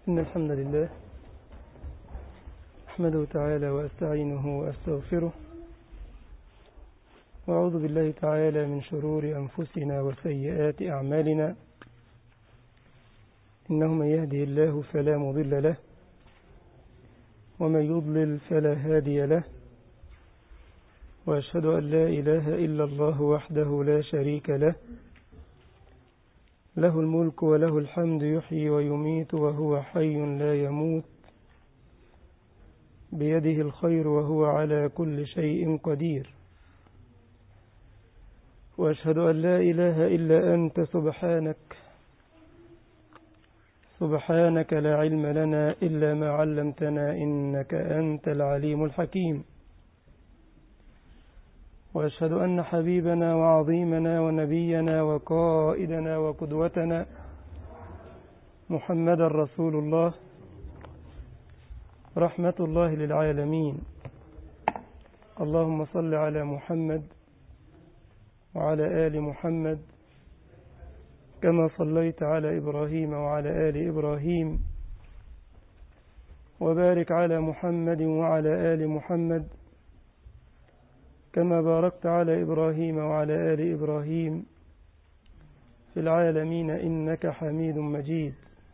إن الحمد لله أحمده تعالى وأستعينه وأستغفره وأعوذ بالله تعالى من شرور أنفسنا وسيئات أعمالنا إنه من يهده الله فلا مضل له ومن يضلل فلا هادي له وأشهد أن لا إله إلا الله وحده لا شريك له له الملك وله الحمد يحيي ويميت وهو حي لا يموت بيده الخير وهو على كل شيء قدير وأشهد أن لا إله إلا أنت سبحانك سبحانك لا علم لنا إلا ما علمتنا إنك أنت العليم الحكيم وأشهد أن حبيبنا وعظيمنا ونبينا وقائدنا وقدوتنا محمد رسول الله رحمة الله للعالمين اللهم صل على محمد وعلى آل محمد كما صليت على إبراهيم وعلى آل إبراهيم وبارك على محمد وعلى آل محمد كما باركت على إبراهيم وعلى آل إبراهيم في العالمين إنك حميد مجيد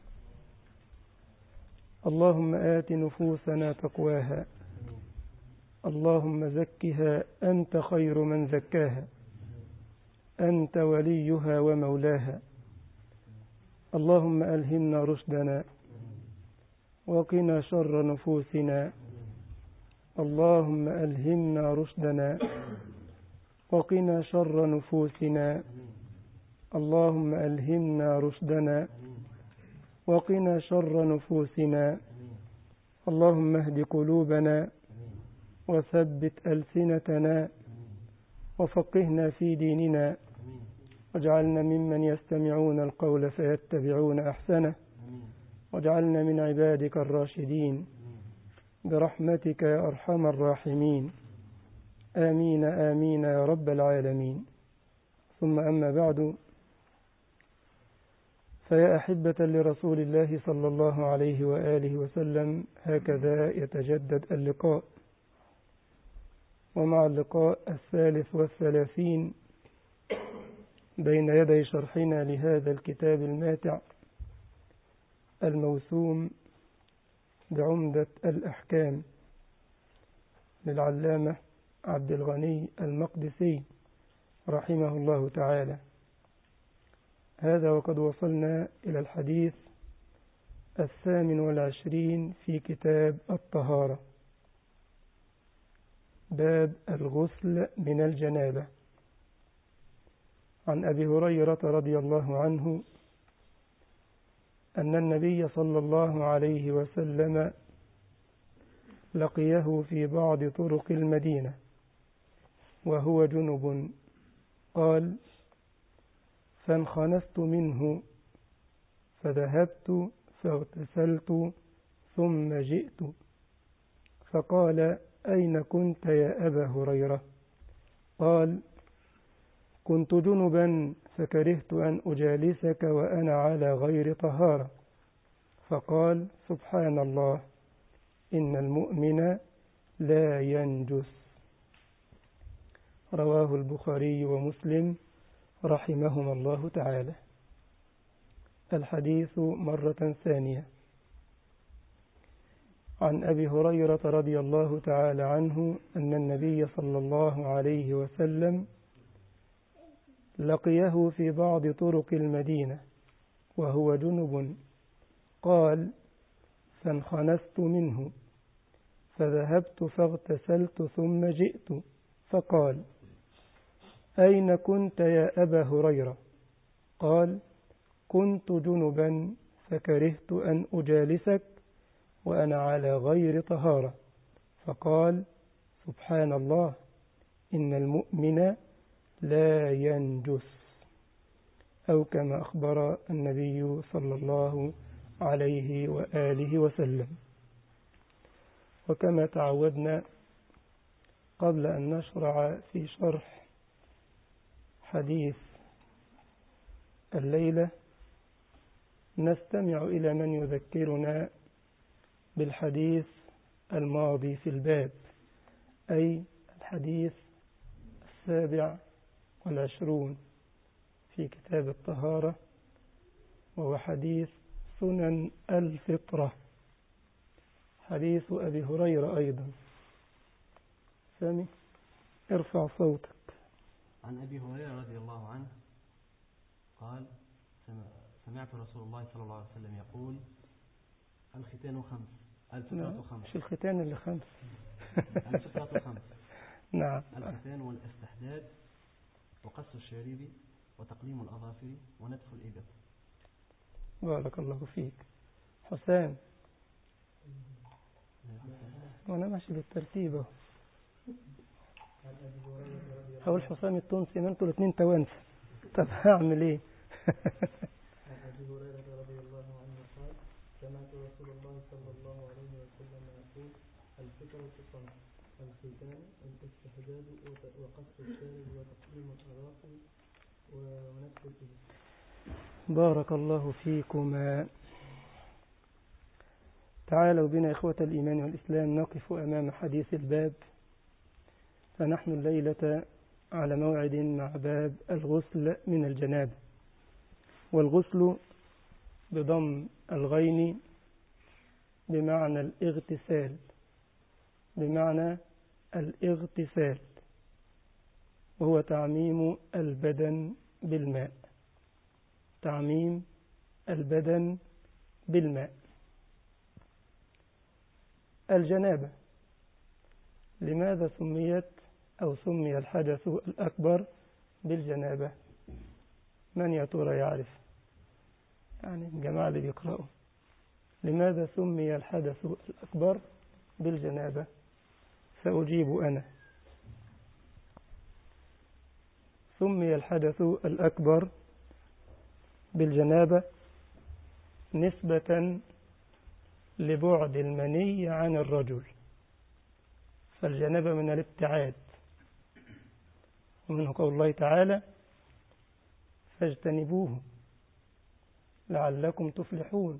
اللهم آت نفوسنا تقواها اللهم زكها أنت خير من زكاها أنت وليها ومولاها اللهم ألهمنا رشدنا وقنا شر نفوسنا اللهم ألهمنا رشدنا وقنا شر نفوسنا اللهم ألهمنا رشدنا وقنا شر نفوسنا اللهم اهد قلوبنا وثبت ألسنتنا وفقهنا في ديننا واجعلنا ممن يستمعون القول فيتبعون أحسنه واجعلنا من عبادك الراشدين برحمتك يا أرحم الراحمين آمين آمين يا رب العالمين ثم أما بعد فيا أحبة لرسول الله صلى الله عليه وآله وسلم هكذا يتجدد اللقاء ومع اللقاء الثالث والثلاثين بين يدي شرحنا لهذا الكتاب الماتع الموسوم بعمدة الأحكام للعلامة عبد الغني المقدسي رحمه الله تعالى هذا وقد وصلنا إلى الحديث الثامن والعشرين في كتاب الطهارة باب الغسل من الجنابة عن أبي هريرة رضي الله عنه أن النبي صلى الله عليه وسلم لقيه في بعض طرق المدينة وهو جنب قال فانخنست منه فذهبت فاغتسلت ثم جئت فقال أين كنت يا أبا هريرة قال كنت جنبا فكرهت أن أجالسك وأنا على غير طهارة فقال سبحان الله إن المؤمن لا ينجس رواه البخاري ومسلم رحمهما الله تعالى الحديث مرة ثانية عن أبي هريرة رضي الله تعالى عنه أن النبي صلى الله عليه وسلم لقيه في بعض طرق المدينة وهو جنب قال فانخنست منه فذهبت فاغتسلت ثم جئت فقال أين كنت يا أبا هريرة قال كنت جنبا فكرهت أن أجالسك وأنا على غير طهارة فقال سبحان الله إن المؤمن لا ينجس أو كما أخبر النبي صلى الله عليه وآله وسلم وكما تعودنا قبل أن نشرع في شرح حديث الليلة نستمع إلى من يذكرنا بالحديث الماضي في الباب أي الحديث السابع والعشرون في كتاب الطهارة وهو حديث سنن الفطرة حديث أبي هريرة أيضا سامي ارفع صوتك عن أبي هريرة رضي الله عنه قال سمعت رسول الله صلى الله عليه وسلم يقول الختان خمس الفطرة خمس مش الختان اللي خمس الفطرة خمس نعم الختان والاستحداد وقص الشارب وتقليم الأظافر ونتف الإبط بارك الله فيك حسام وانا ماشي بالترتيب اهو هقول حسام التونسي ما انتوا الاثنين توانسه طب هعمل ايه عن ابي هريره رضي الله عنه قال سمعت رسول الله صلى الله عليه وسلم يقول الفطرة خمس الختان الاستحداد وقص الشارب وتقليم الاظافر ونفس الإبل بارك الله فيكما تعالوا بنا إخوة الإيمان والإسلام نقف أمام حديث الباب فنحن الليلة على موعد مع باب الغسل من الجنابة والغسل بضم الغين بمعنى الاغتسال بمعنى الاغتسال وهو تعميم البدن بالماء تعميم البدن بالماء الجنابة لماذا سميت أو سمي الحدث الأكبر بالجنابة من يا ترى يعرف يعني الجماعة اللي بيقرأوا لماذا سمي الحدث الأكبر بالجنابة سأجيب أنا سمي الحدث الأكبر بالجنابة نسبة لبعد المني عن الرجل فالجنابة من الابتعاد ومنه قول الله تعالى فاجتنبوه لعلكم تفلحون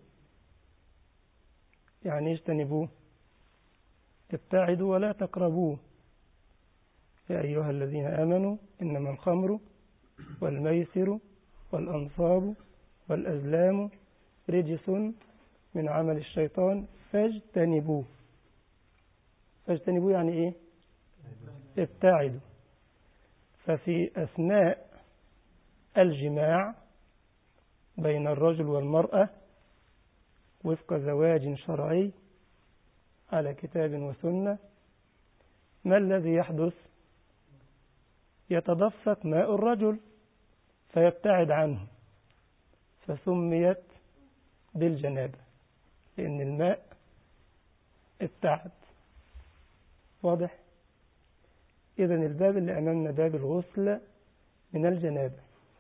يعني اجتنبوه ابتعدوا ولا تقربوه يا أيها الذين آمنوا إنما الخمر والميسر والأنصاب والأزلام رجس من عمل الشيطان فاجتنبوه فاجتنبوه يعني إيه ابتعدوا ففي أثناء الجماع بين الرجل والمرأة وفق زواج شرعي على كتاب وسنة ما الذي يحدث يتدفق ماء الرجل فيبتعد عنه فسميت بالجنابة لأن الماء ابتعد واضح إذا الباب اللي أمامنا باب الغسل من الجنابة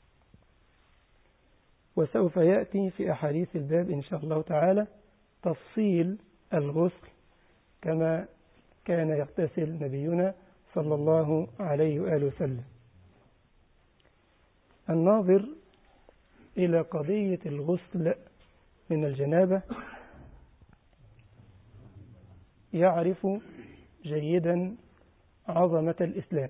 وسوف يأتي في أحاديث الباب إن شاء الله تعالى تفصيل الغسل كما كان يغتسل نبينا صلى الله عليه وآله وسلم الناظر إلى قضية الغسل من الجنابة يعرف جيدا عظمة الإسلام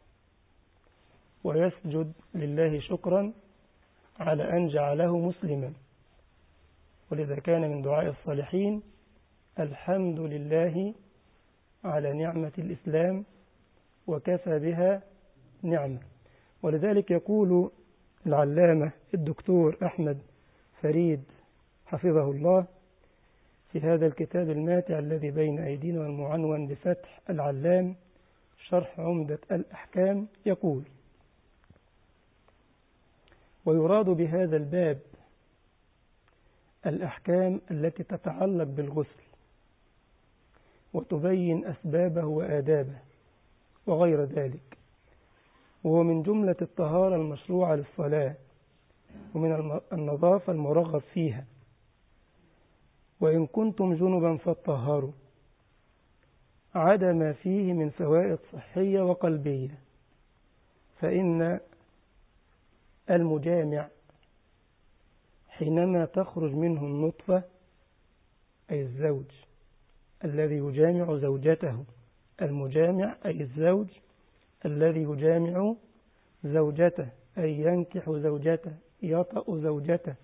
ويسجد لله شكرا على أن جعله مسلما ولذا كان من دعاء الصالحين الحمد لله على نعمة الإسلام وكفى بها نعمة ولذلك يقول العلامة الدكتور أحمد فريد حفظه الله في هذا الكتاب الماتع الذي بين أيدينا والمعنون بفتح العلام شرح عمدة الأحكام يقول ويراد بهذا الباب الأحكام التي تتعلق بالغسل وتبين أسبابه وآدابه وغير ذلك وهو من جملة الطهارة المشروعة للصلاة ومن النظافة المرغب فيها وإن كنتم جنبا فاطهروا عدا ما فيه من فوائد صحية وقلبية فإن المجامع حينما تخرج منه النطفة أي الزوج الذي يجامع زوجته المجامع أي الزوج الذي يجامع زوجته أي ينكح زوجته يطأ زوجته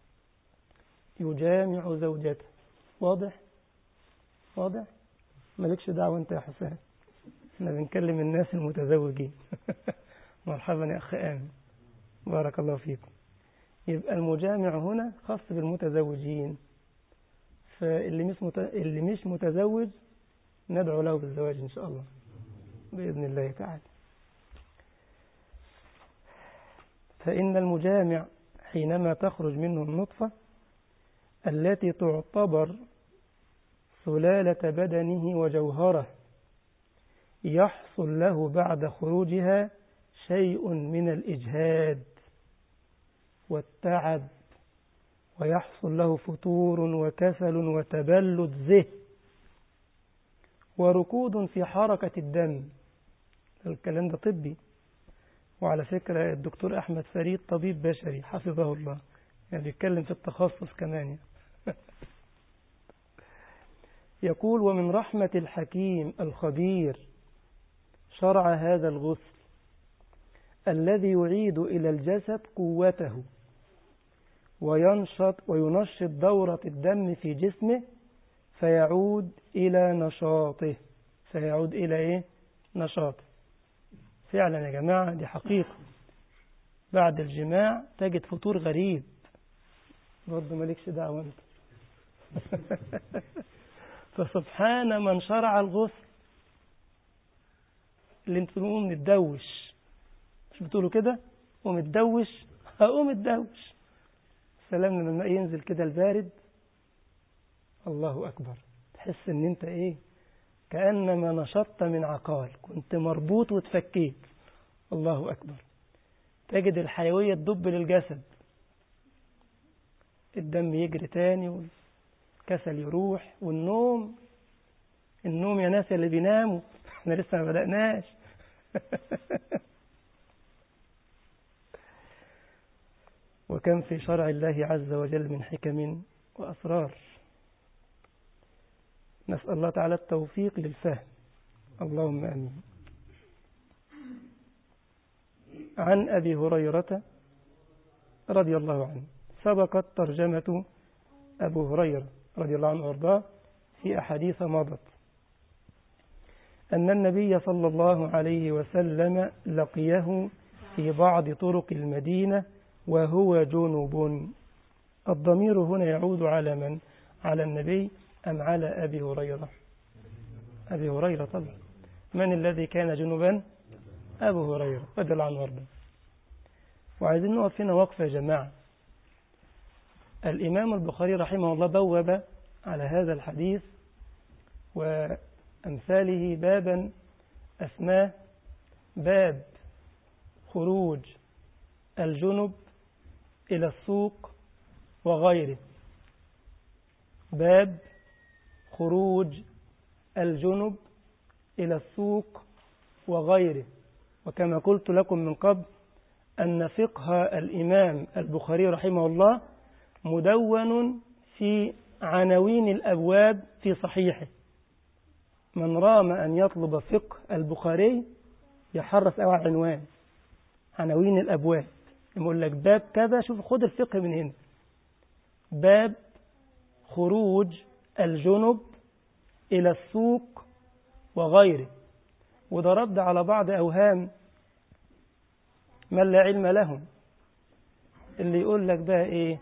يجامع زوجته واضح واضح مالكش دعوة انت يا حسين احنا بنكلم الناس المتزوجين مرحبا يا أخ آمن بارك الله فيكم يبقى المجامع هنا خاص بالمتزوجين فاللي مش مت... اللي مش متزوج ندعو له بالزواج إن شاء الله بإذن الله تعالى فإن المجامع حينما تخرج منه النطفة التي تعتبر سلالة بدنه وجوهره يحصل له بعد خروجها شيء من الإجهاد والتعب ويحصل له فتور وكسل وتبلد ذهن وركود في حركة الدم الكلام ده طبي وعلى فكرة الدكتور أحمد فريد طبيب بشري حفظه الله يعني بيتكلم في التخصص كمان يعني. يقول ومن رحمة الحكيم الخبير شرع هذا الغسل الذي يعيد إلى الجسد قوته وينشط وينشط دورة الدم في جسمه فيعود إلى نشاطه فيعود إلى إيه؟ نشاطه فعلا يا جماعة دي حقيقة بعد الجماع تجد فطور غريب برضه مالكش دعوة أنت فسبحان من شرع الغسل اللي انتوا تقوموا متدوش مش بتقولوا كده ومتدوش هقوم متدوش سلام لما الماء ينزل كده البارد الله أكبر تحس ان انت ايه كأنما نشطت من عقال كنت مربوط وتفكيت الله أكبر تجد الحيوية تدب للجسد الدم يجري تاني والكسل يروح والنوم النوم يا ناس اللي بيناموا احنا لسه ما بدأناش وكم في شرع الله عز وجل من حكم وأسرار نسأل الله تعالى التوفيق للفهم اللهم أمين عن أبي هريرة رضي الله عنه سبقت ترجمة أبو هريرة رضي الله عنه وارضاه في أحاديث مضت أن النبي صلى الله عليه وسلم لقيه في بعض طرق المدينة وهو جنوب الضمير هنا يعود على من؟ على النبي أم على أبي هريرة أبي هريرة طبعا من الذي كان جنوبا أبو هريرة رضي الله عنه وارضاه وعايزين نقف هنا وقفة يا جماعة الإمام البخاري رحمه الله بوب على هذا الحديث وأمثاله بابا أسماه باب خروج الجنب إلى السوق وغيره باب خروج الجنب إلى السوق وغيره وكما قلت لكم من قبل أن فقه الإمام البخاري رحمه الله مدون في عناوين الأبواب في صحيحه من رام أن يطلب فقه البخاري يحرص أو عنوان عناوين الأبواب يقول لك باب كذا شوف خد الفقه من هنا باب خروج الجنب إلى السوق وغيره وده رد على بعض أوهام من لا علم لهم اللي يقول لك بقى إيه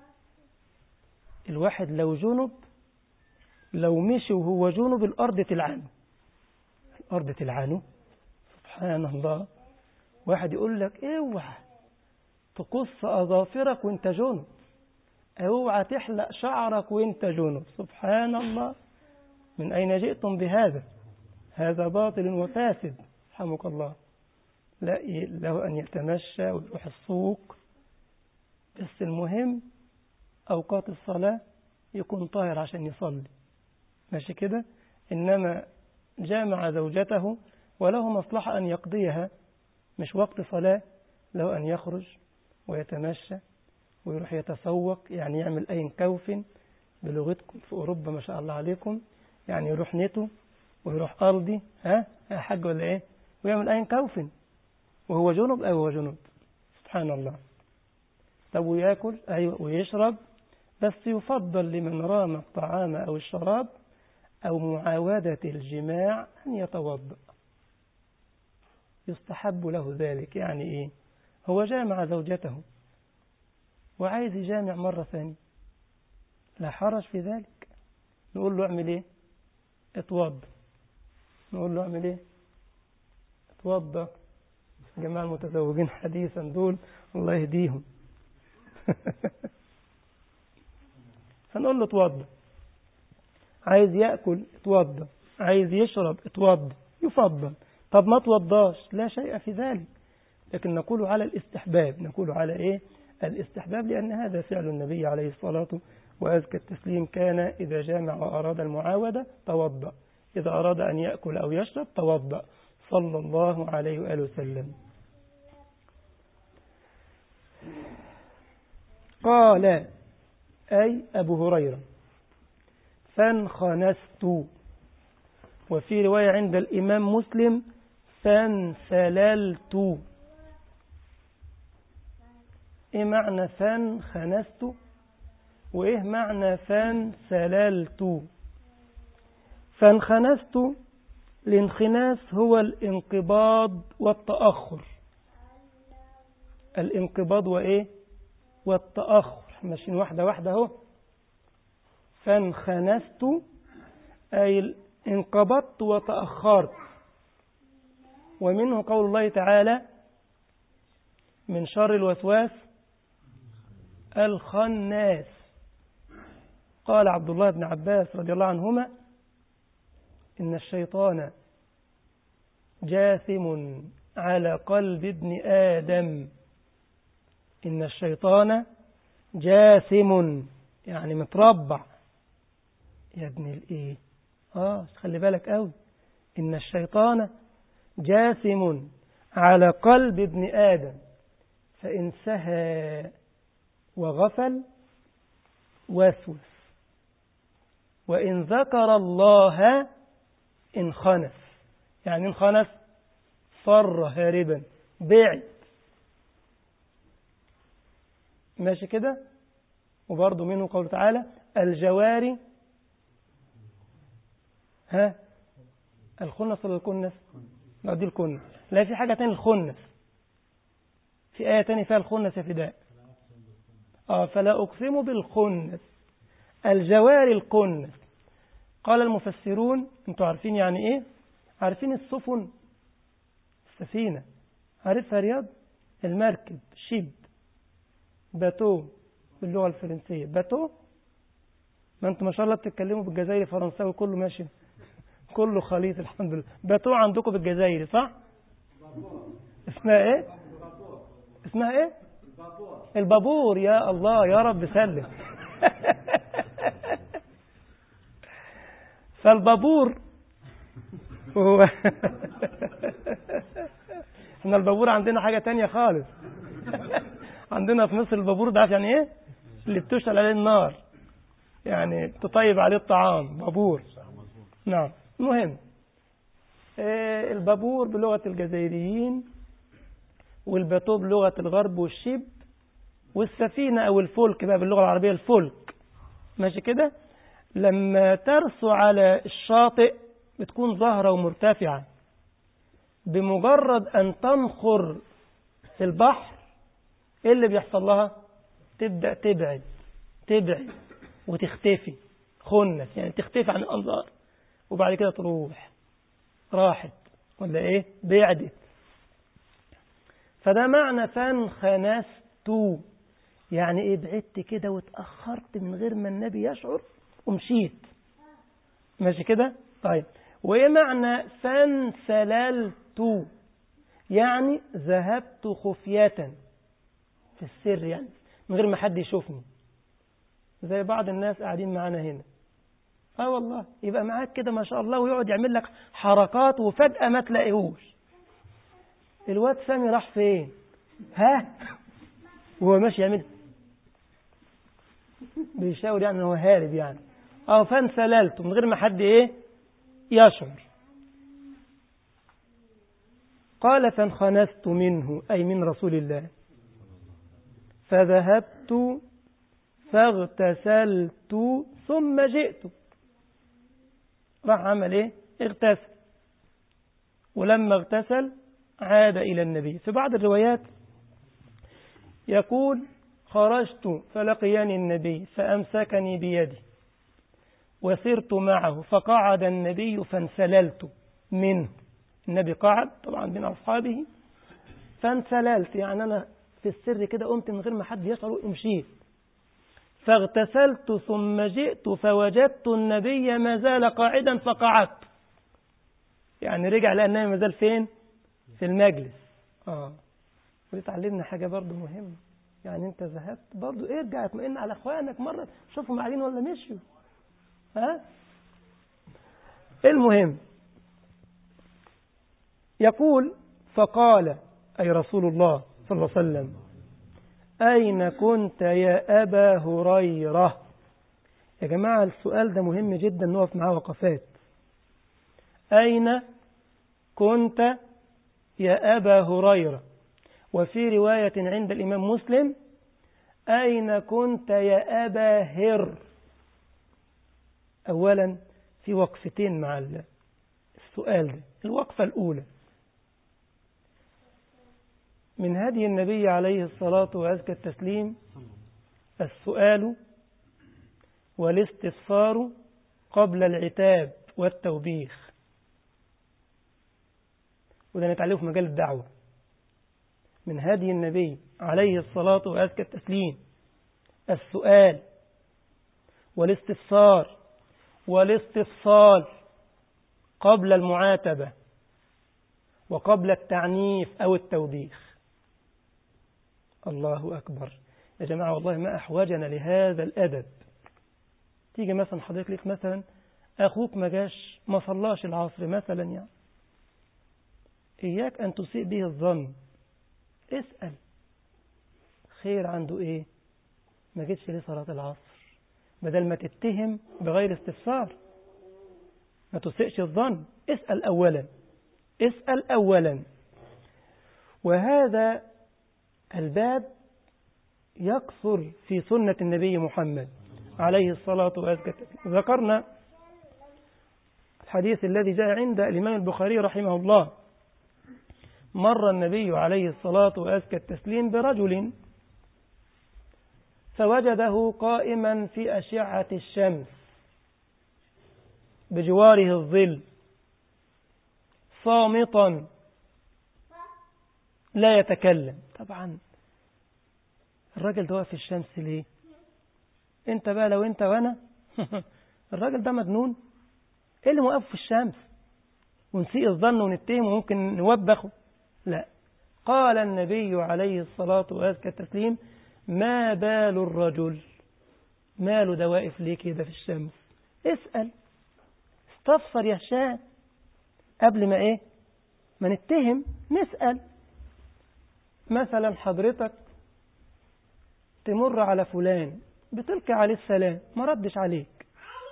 الواحد لو جنب لو مشي وهو جنب الأرض تلعنه الأرض تلعنه سبحان الله واحد يقول لك اوعى تقص أظافرك وانت جنب اوعى تحلق شعرك وانت جنب سبحان الله من أين جئتم بهذا هذا باطل وفاسد رحمك الله لا له أن يتمشى ويروح السوق بس المهم أوقات الصلاة يكون طاهر عشان يصلي ماشي كده إنما جامع زوجته وله مصلحة أن يقضيها مش وقت صلاة له أن يخرج ويتمشى ويروح يتسوق يعني يعمل أي كوف بلغتكم في أوروبا ما شاء الله عليكم يعني يروح نتو ويروح أرضي ها يا حاج ولا إيه ويعمل أي كوف وهو جنب أو هو جنب سبحان الله طب وياكل أيوة ويشرب بس يفضل لمن رام الطعام أو الشراب أو معاودة الجماع أن يتوضأ يستحب له ذلك يعني إيه هو جامع زوجته وعايز يجامع مرة ثانية لا حرج في ذلك نقول له اعمل ايه اتوضى نقول له اعمل ايه اتوضى جماعة المتزوجين حديثا دول الله يهديهم فنقول له اتوضى عايز يأكل اتوضى عايز يشرب اتوضى يفضل طب ما توضاش لا شيء في ذلك لكن نقول على الاستحباب نقول على ايه الاستحباب لأن هذا فعل النبي عليه الصلاة وأزكى التسليم كان إذا جامع وأراد المعاودة توضأ إذا أراد أن يأكل أو يشرب توضأ صلى الله عليه وآله وسلم قال أي أبو هريرة فانخنست وفي رواية عند الإمام مسلم فانسللت إيه معنى فانخنست وإيه معنى فانسللت فانخنست الانخناس هو الانقباض والتأخر الانقباض وإيه والتأخر ماشيين واحدة واحدة اهو فانخنست أي انقبضت وتأخرت ومنه قول الله تعالى من شر الوسواس الخناس قال عبد الله بن عباس رضي الله عنهما إن الشيطان جاثم على قلب ابن آدم إن الشيطان جاثم يعني متربع يا ابن الإيه آه خلي بالك قوي إن الشيطان جاثم على قلب ابن آدم فإن سهى وغفل وسوس وإن ذكر الله انخنس يعني انخنس فر هاربا بعد ماشي كده وبرضه منه قول تعالى الجواري ها الخنس ولا الكنس لا دي الكنس لا في حاجة تاني الخنس في آية تانية فيها الخنس يا فداء آه فلا أقسم بالخنس الجواري الكنس قال المفسرون انتوا عارفين يعني ايه عارفين السفن السفينة عارفها رياض المركب شيب باتو باللغة الفرنسية باتو ما انتوا ما شاء الله بتتكلموا بالجزائري فرنساوي كله ماشي كله خليط الحمد لله باتو عندكم بالجزائري صح اسمها ايه اسمها ايه البابور يا الله يا رب سلم فالبابور هو احنا البابور عندنا حاجة تانية خالص عندنا في مصر البابور ده عارف يعني ايه اللي بتشعل عليه النار يعني تطيب عليه الطعام بابور نعم المهم إيه البابور بلغة الجزائريين والباتو بلغة الغرب والشيب والسفينة أو الفلك بقى باللغة العربية الفلك ماشي كده لما ترسو على الشاطئ بتكون ظاهرة ومرتفعة بمجرد أن تنخر في البحر إيه اللي بيحصل لها تبدأ تبعد تبعد وتختفي خنس يعني تختفي عن الأنظار وبعد كده تروح راحت ولا إيه بعدت فده معنى فانخنست يعني إيه بعدت كده واتأخرت من غير ما النبي يشعر ومشيت ماشي كده طيب وإيه معنى فانسللت يعني ذهبت خفية في السر يعني من غير ما حد يشوفني زي بعض الناس قاعدين معانا هنا اه والله يبقى معاك كده ما شاء الله ويقعد يعمل لك حركات وفجأة ما تلاقيهوش الواد سامي راح فين ها وهو ماشي يعمل بيشاور يعني هو هارب يعني اه فانسللت من غير ما حد ايه يشعر قال فانخنست منه أي من رسول الله فذهبت فاغتسلت ثم جئت راح عمل ايه اغتسل ولما اغتسل عاد إلى النبي في بعض الروايات يقول خرجت فلقيني النبي فأمسكني بيدي وسرت معه فقعد النبي فانسللت منه النبي قعد طبعا بين أصحابه فانسللت يعني أنا في السر كده قمت من غير ما حد يشعر ومشيت فاغتسلت ثم جئت فوجدت النبي ما زال قاعدا فقعدت يعني رجع لقى النبي ما زال فين في المجلس اه ودي تعلمنا حاجة برضو مهمة يعني انت ذهبت برضو ارجع اطمئن على اخوانك مرة شوفهم قاعدين ولا مشيوا ها المهم يقول فقال أي رسول الله صلى الله عليه وسلم أين كنت يا أبا هريرة يا جماعة السؤال ده مهم جدا نقف معاه وقفات أين كنت يا أبا هريرة وفي رواية عند الإمام مسلم أين كنت يا أبا هر أولا في وقفتين مع السؤال ده الوقفة الأولى من هدي النبي عليه الصلاة وأزكى التسليم السؤال والاستفسار قبل العتاب والتوبيخ وده نتعلمه في مجال الدعوة من هدي النبي عليه الصلاة وأزكى التسليم السؤال والاستفسار والاستفصال قبل المعاتبة وقبل التعنيف أو التوبيخ الله أكبر يا جماعة والله ما أحوجنا لهذا الأدب تيجي مثلا حضرتك لك مثلا أخوك ما جاش ما صلاش العصر مثلا يعني إياك أن تسيء به الظن اسأل خير عنده إيه ما جيتش ليه صلاة العصر بدل ما تتهم بغير استفسار ما تسيئش الظن اسأل أولا اسأل أولا وهذا الباب يكثر في سنة النبي محمد عليه الصلاة والسلام ذكرنا الحديث الذي جاء عند الإمام البخاري رحمه الله مر النبي عليه الصلاة وأزكى التسليم برجل فوجده قائما في أشعة الشمس بجواره الظل صامتا لا يتكلم طبعا الراجل ده واقف في الشمس ليه انت بقى لو انت وانا الراجل ده مجنون ايه اللي موقفه في الشمس ونسيء الظن ونتهم وممكن نوبخه لا قال النبي عليه الصلاة وأزكى التسليم ما بال الرجل ماله ده واقف ليه كده في الشمس اسأل استفسر يا هشام قبل ما ايه ما نتهم نسأل مثلا حضرتك تمر على فلان بتلقي عليه السلام ما ردش عليك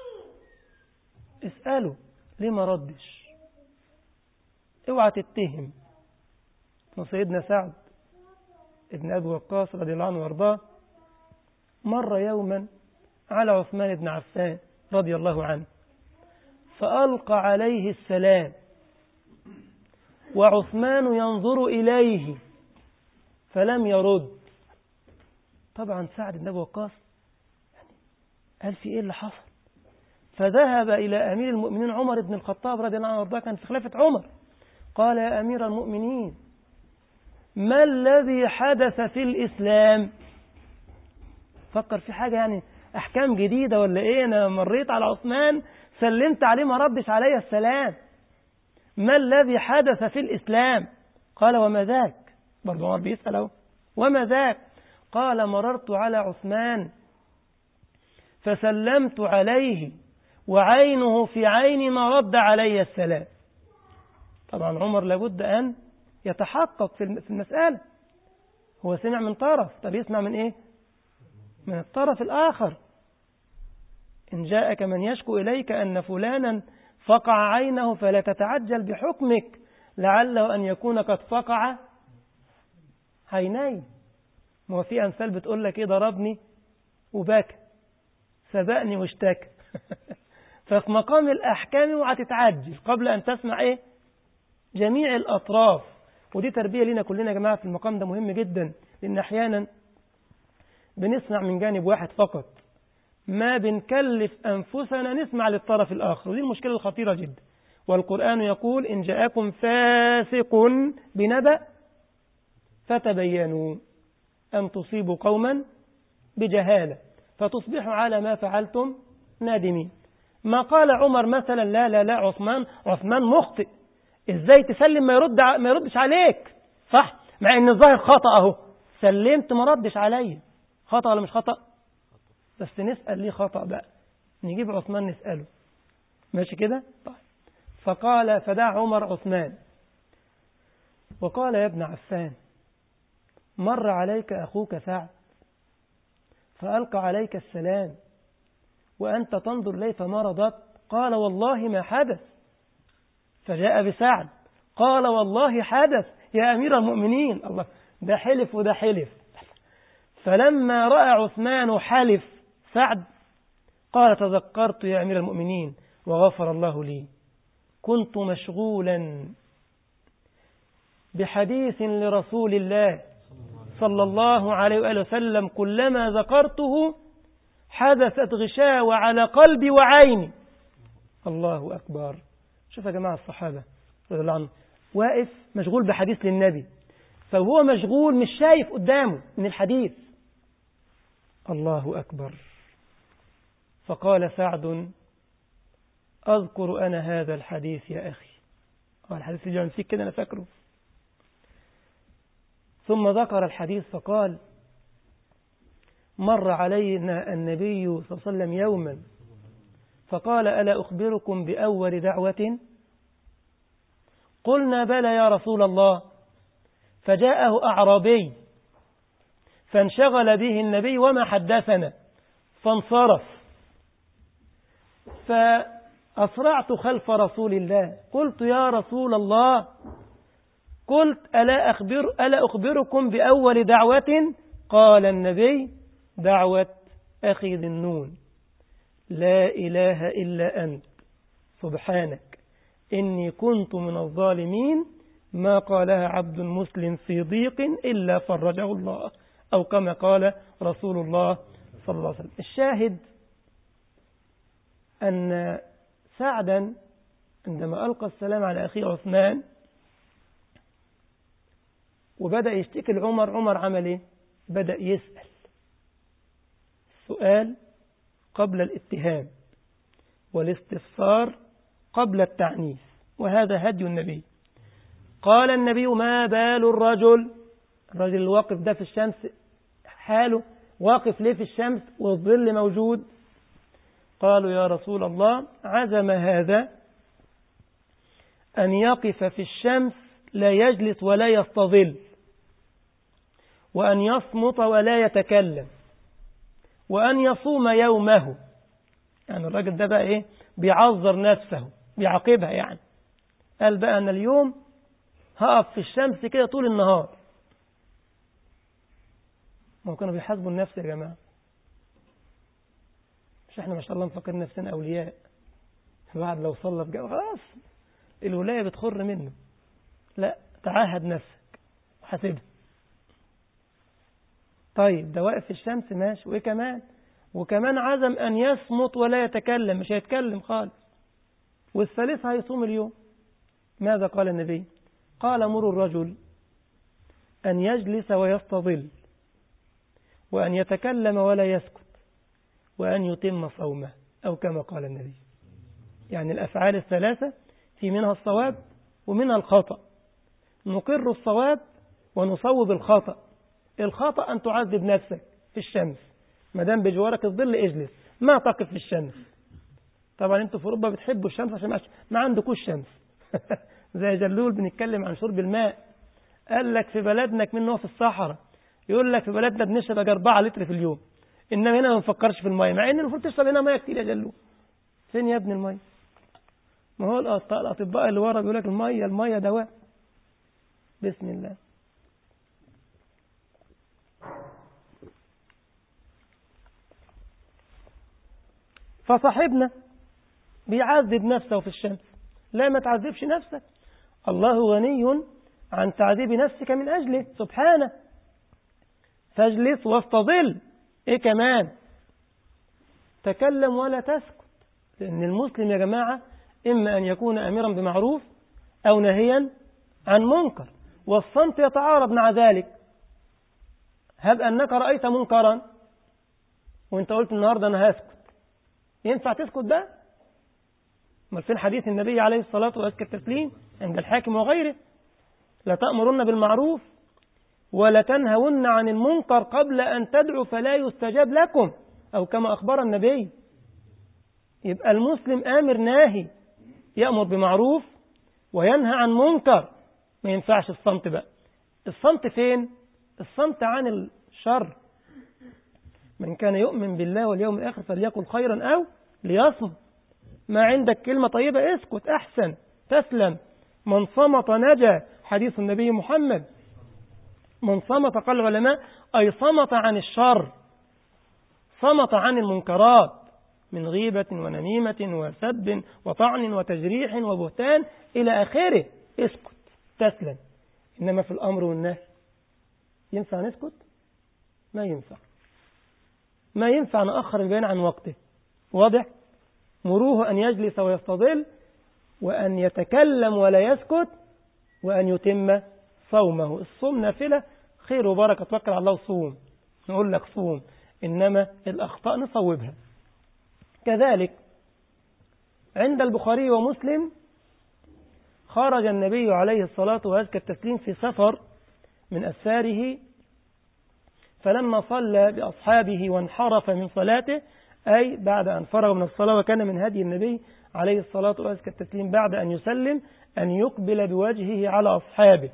اسأله ليه ما ردش اوعى تتهم سيدنا سعد ابن أبي وقاص رضي الله عنه وارضاه مر يوما على عثمان بن عفان رضي الله عنه فألقى عليه السلام وعثمان ينظر إليه فلم يرد طبعا سعد بن أبي وقاص قال في إيه اللي حصل فذهب إلى أمير المؤمنين عمر بن الخطاب رضي الله عنه وارضاه كان في خلافة عمر قال يا أمير المؤمنين ما الذي حدث في الإسلام فكر في حاجة يعني أحكام جديدة ولا إيه أنا مريت على عثمان سلمت عليه ما ردش علي السلام ما الذي حدث في الإسلام قال وما ذاك برضو عمر بيسأله وما ذاك قال مررت على عثمان فسلمت عليه وعينه في عيني ما رد علي السلام طبعا عمر لابد أن يتحقق في المسألة هو سمع من طرف طب يسمع من إيه من الطرف الآخر إن جاءك من يشكو إليك أن فلانا فقع عينه فلا تتعجل بحكمك لعله أن يكون قد فقع عيني ما هو في أمثال بتقول لك إيه ضربني وبكى سبقني واشتكى ففي مقام الأحكام اوعى تتعجل قبل أن تسمع إيه جميع الأطراف ودي تربية لنا كلنا يا جماعة في المقام ده مهم جدا لأن أحيانا بنسمع من جانب واحد فقط ما بنكلف أنفسنا نسمع للطرف الآخر ودي المشكلة الخطيرة جدا والقرآن يقول إن جاءكم فاسق بنبأ فتبينوا أن تصيبوا قوما بجهالة فتصبحوا على ما فعلتم نادمين ما قال عمر مثلا لا لا لا عثمان عثمان مخطئ ازاي تسلم ما يرد ما يردش عليك صح مع ان الظاهر خطأ اهو سلمت ما ردش عليا خطأ ولا مش خطأ بس نسأل ليه خطأ بقى نجيب عثمان نسأله ماشي كده طيب فقال فدع عمر عثمان وقال يا ابن عفان مر عليك أخوك سعد فألقى عليك السلام وأنت تنظر إليه فما رضت قال والله ما حدث فجاء بسعد قال والله حدث يا أمير المؤمنين الله ده حلف وده حلف فلما رأى عثمان حلف سعد قال تذكرت يا أمير المؤمنين وغفر الله لي كنت مشغولا بحديث لرسول الله صلى الله عليه وآله وسلم كلما ذكرته حدثت غشاوة على قلبي وعيني الله أكبر شوف يا جماعة الصحابة رضي الله عنهم واقف مشغول بحديث للنبي فهو مشغول مش شايف قدامه من الحديث الله أكبر فقال سعد أذكر أنا هذا الحديث يا أخي هو الحديث اللي فيك كده أنا فاكره ثم ذكر الحديث فقال مر علينا النبي صلى الله عليه وسلم يوما فقال ألا أخبركم بأول دعوة قلنا بلى يا رسول الله فجاءه أعرابي فانشغل به النبي وما حدثنا فانصرف فأسرعت خلف رسول الله قلت يا رسول الله قلت ألا, أخبر ألا أخبركم بأول دعوة قال النبي دعوة أخي ذي النون لا إله إلا أنت سبحانك إني كنت من الظالمين ما قالها عبد مسلم في ضيق إلا فرجه الله أو كما قال رسول الله صلى الله عليه وسلم الشاهد أن سعدا عندما ألقى السلام على أخيه عثمان وبدأ يشتكي لعمر عمر عمل إيه؟ بدأ يسأل السؤال قبل الاتهام والاستفسار قبل التعنيف وهذا هدي النبي قال النبي ما بال الرجل الرجل الواقف ده في الشمس حاله واقف ليه في الشمس والظل موجود قالوا يا رسول الله عزم هذا أن يقف في الشمس لا يجلس ولا يستظل وأن يصمت ولا يتكلم وأن يصوم يومه يعني الراجل ده بقى إيه بيعذر نفسه بيعاقبها يعني قال بقى أنا اليوم هقف في الشمس كده طول النهار ما كانوا بيحاسبوا النفس يا جماعة مش احنا ما شاء الله مفكر نفسنا أولياء بعد لو صلى في جو خلاص الولاية بتخر منه لا تعاهد نفسك وحاسبها طيب ده واقف في الشمس ماشي وايه كمان وكمان عزم أن يصمت ولا يتكلم مش هيتكلم خالص والثالث هيصوم اليوم ماذا قال النبي قال مر الرجل أن يجلس ويستظل وأن يتكلم ولا يسكت وأن يتم صومه أو كما قال النبي يعني الأفعال الثلاثة في منها الصواب ومنها الخطأ نقر الصواب ونصوب الخطأ الخطأ أن تعذب نفسك في الشمس ما دام بجوارك الظل اجلس ما تقف في الشمس طبعا انتوا في اوروبا بتحبوا الشمس عشان ما عندكوش شمس زي جلول بنتكلم عن شرب الماء قال لك في بلدنا منه في الصحراء يقول لك في بلدنا بنشرب 4 لتر في اليوم إنما هنا ما نفكرش في المية مع إن المفروض تشرب هنا مية كتير يا جلو فين يا ابن المية ما هو الأط- الأطباء اللي ورا بيقول لك المية المية دواء بسم الله فصاحبنا بيعذب نفسه في الشمس لا ما تعذبش نفسك الله غني عن تعذيب نفسك من أجله سبحانه فاجلس واستظل ايه كمان تكلم ولا تسكت لأن المسلم يا جماعة إما أن يكون أميرا بمعروف أو نهيا عن منكر والصمت يتعارض مع ذلك هب أنك رأيت منكرا وانت قلت النهاردة أنا هسكت ينفع تسكت بقى ما فين حديث النبي عليه الصلاة وأزكى التسليم عند الحاكم وغيره لا تأمرن بالمعروف ولا تنهون عن المنكر قبل أن تدعوا فلا يستجاب لكم أو كما أخبر النبي يبقى المسلم آمر ناهي يأمر بمعروف وينهى عن منكر ما ينفعش الصمت بقى الصمت فين الصمت عن الشر من كان يؤمن بالله واليوم الآخر فليقل خيرا أو ليصمت ما عندك كلمة طيبة اسكت أحسن تسلم من صمت نجا حديث النبي محمد من صمت قال العلماء أي صمت عن الشر صمت عن المنكرات من غيبة ونميمة وسب وطعن وتجريح وبهتان إلى آخره اسكت تسلم إنما في الأمر والنهي ينفع نسكت ما ينفع ما ينفع نأخر البيان عن وقته واضح مروه أن يجلس ويستظل وأن يتكلم ولا يسكت وأن يتم صومه الصوم نافلة خير وبركة توكل على الله وصوم نقول لك صوم إنما الأخطاء نصوبها كذلك عند البخاري ومسلم خرج النبي عليه الصلاة وأزكى التسليم في سفر من أسفاره فلما صلى بأصحابه وانحرف من صلاته أي بعد أن فرغ من الصلاة وكان من هدي النبي عليه الصلاة وأزكى التسليم بعد أن يسلم أن يقبل بوجهه على أصحابه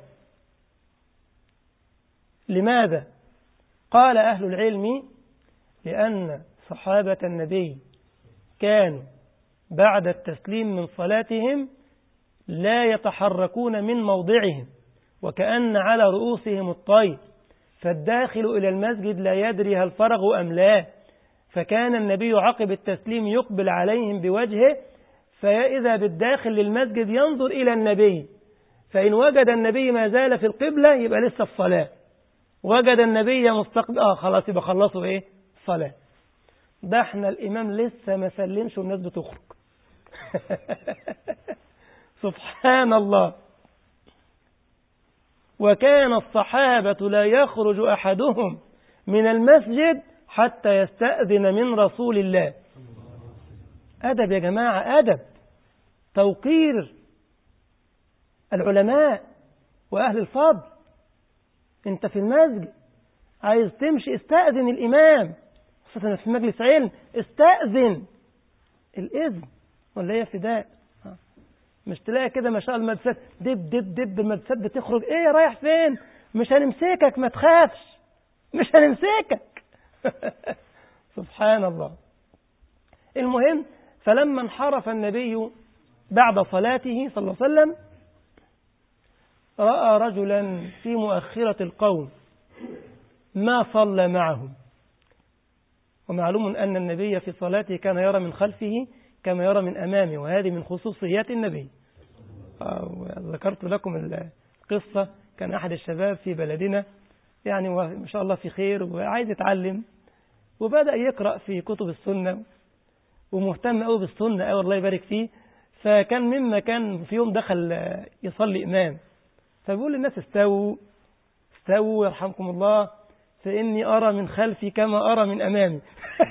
لماذا؟ قال أهل العلم لأن صحابة النبي كانوا بعد التسليم من صلاتهم لا يتحركون من موضعهم وكأن على رؤوسهم الطير فالداخل إلى المسجد لا يدري هل فرغوا أم لا فكان النبي عقب التسليم يقبل عليهم بوجهه فإذا بالداخل للمسجد ينظر إلى النبي فإن وجد النبي ما زال في القبلة يبقى لسه في صلاة وجد النبي مستقبل آه خلاص يبقى خلصوا إيه صلاة ده احنا الإمام لسه ما سلمش والناس بتخرج سبحان الله وكان الصحابة لا يخرج أحدهم من المسجد حتى يستأذن من رسول الله أدب يا جماعة أدب توقير العلماء وأهل الفضل أنت في المسجد عايز تمشي استأذن الإمام خاصة في مجلس علم استأذن الإذن ولا هي فداء مش تلاقي كده ما شاء الله المدسات دب دب دب المدسات بتخرج ايه رايح فين مش هنمسكك ما تخافش مش هنمسكك سبحان الله المهم فلما انحرف النبي بعد صلاته صلى الله عليه وسلم رأى رجلا في مؤخرة القوم ما صلى معهم ومعلوم أن النبي في صلاته كان يرى من خلفه كما يرى من أمامه وهذه من خصوصيات النبي ذكرت لكم القصة كان أحد الشباب في بلدنا يعني ما شاء الله في خير وعايز يتعلم وبدأ يقرأ في كتب السنة ومهتم قوي بالسنة قوي الله يبارك فيه فكان مما كان في يوم دخل يصلي إمام فبيقول للناس استووا استووا يرحمكم الله فإني أرى من خلفي كما أرى من أمامي